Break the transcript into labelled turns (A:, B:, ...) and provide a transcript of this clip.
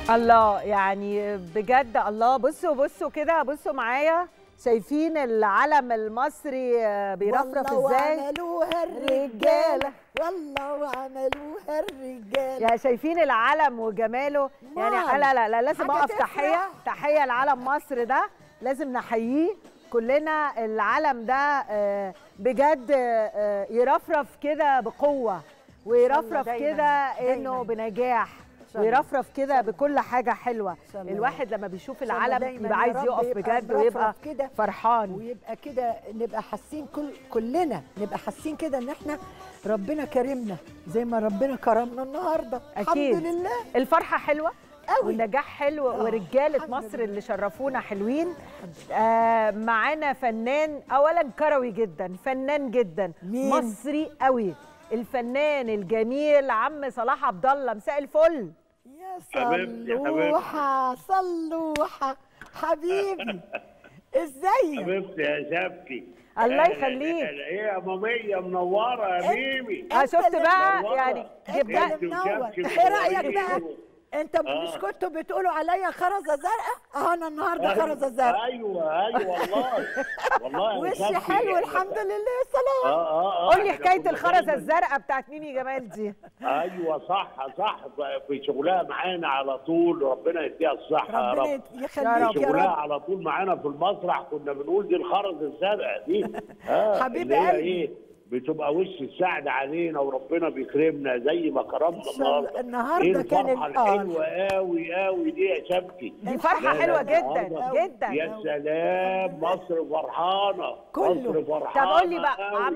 A: الله يعني بجد الله بصوا بصوا كده بصوا معايا شايفين العلم المصري آه، بيرفرف
B: والله
A: ازاي
B: وعملوها الرجاله والله وعملوها الرجاله
A: يعني شايفين العلم وجماله يعني
B: أمال.
A: لا لا لا لازم
B: حاجة
A: اقف
B: تفرح.
A: تحيه تحيه لعلم مصر ده لازم نحييه كلنا العلم ده آه، بجد آه، يرفرف كده بقوه ويرفرف
B: دايماً،
A: كده انه
B: دايماً.
A: بنجاح
B: شاء الله.
A: ويرفرف كده بكل حاجه حلوه
B: شاء الله.
A: الواحد لما بيشوف
B: شاء الله
A: العلم
B: دايماً
A: يبقى
B: يا
A: عايز
B: رب
A: يقف
B: يبقى
A: بجد
B: مرفرف
A: ويبقى
B: كده
A: فرحان
B: ويبقى كده نبقى حاسين كل كلنا نبقى حاسين كده ان احنا ربنا كرمنا زي ما ربنا كرمنا النهارده
A: أكيد.
B: الحمد لله
A: الفرحه حلوه
B: قوي
A: والنجاح حلو
B: آه،
A: ورجاله
B: الحمد
A: مصر
B: لله.
A: اللي شرفونا حلوين آه معانا فنان اولا كروي جدا فنان جدا
B: مين؟
A: مصري قوي الفنان الجميل عم صلاح عبد الله مساء الفل
B: يا
C: حبيبتي، يا
B: صلوحه صلوحه حبيبي ازيك
C: حبيبتي يا شبكي
A: الله
C: أهلا-
A: يخليك.
C: أهلا. ايه يا مامية منورة يا ميمي
A: آه
B: أنت
A: شفت
B: اللي
A: بقى
C: منورة.
A: يعني
B: انت
A: جبنا
B: اللي منور
C: وشبكي
B: ايه رايك
C: ووريني
B: بقى
C: و-
B: انت مش
C: آه.
B: كنتوا بتقولوا عليا خرزه زرقاء اهو انا النهارده خرزه زرقاء
C: ايوه ايوه والله والله يا
B: وشي
C: شبكي.
B: حلو الحمد لله يا سلام
C: اه اه اه
A: قول لي
C: إحنا
A: حكايه
C: كنا
A: الخرزه
C: دايماً-
A: الزرقاء بتاعت ميمي جمال دي
C: ايوه صح صح في شغلها معانا على طول ربنا يديها الصحه يا
B: ربنا
C: رب
B: يخليك
C: في
B: يا
C: شغلها
B: رب
C: على طول معانا في المسرح كنا بنقول دي الخرز الزرقاء دي اه
B: حبيب
C: اللي هي
B: قلبي.
C: ايه بتبقى وش السعد علينا وربنا بيكرمنا زي ما كرمنا
B: إن شاء الله.
C: النهارده
B: النهاردة
C: ايه
B: كان
C: الفرحه
B: ال- آه.
C: الحلوه قوي قوي دي يا شبكي
A: دي فرحه
C: لا، لا،
A: حلوه جدا
C: النهاردة
A: جدا
C: يا سلام مصر فرحانه
B: كله.
C: مصر
A: طب
C: فرحانه
A: قول لي بقى
C: قوي.
A: عم